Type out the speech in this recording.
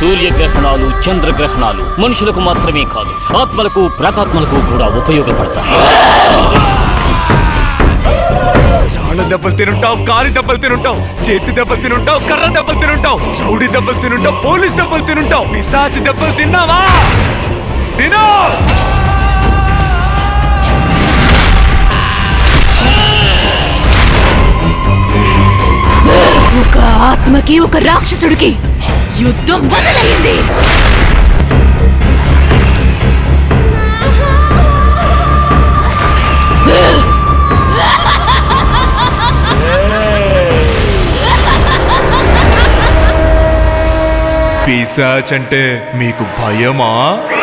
సూర్యగ్రహణాలు చంద్రగ్రహణాలు మనుషులకు మాత్రమే కాదు ఆత్మలకు ప్రాతాత్మలకు కూడా ఉపయోగపడతాయి రాళ్ళ దెబ్బలు తినుంటావు కాలి దెబ్బలు తినుంటావు చేతి దెబ్బలు తినుంటావు కర్ర దెబ్బలు తినుంటావు రౌడీ దెబ్బలు తినుంటావు పోలీస్ దెబ్బలు తినుంటావు పిశాచి దెబ్బలు తిన్నావా తిను ఒక ఆత్మకి ఒక రాక్షసుడికి యుద్ధం మొదలయ్యింది పిశాచ్ అంటే మీకు భయమా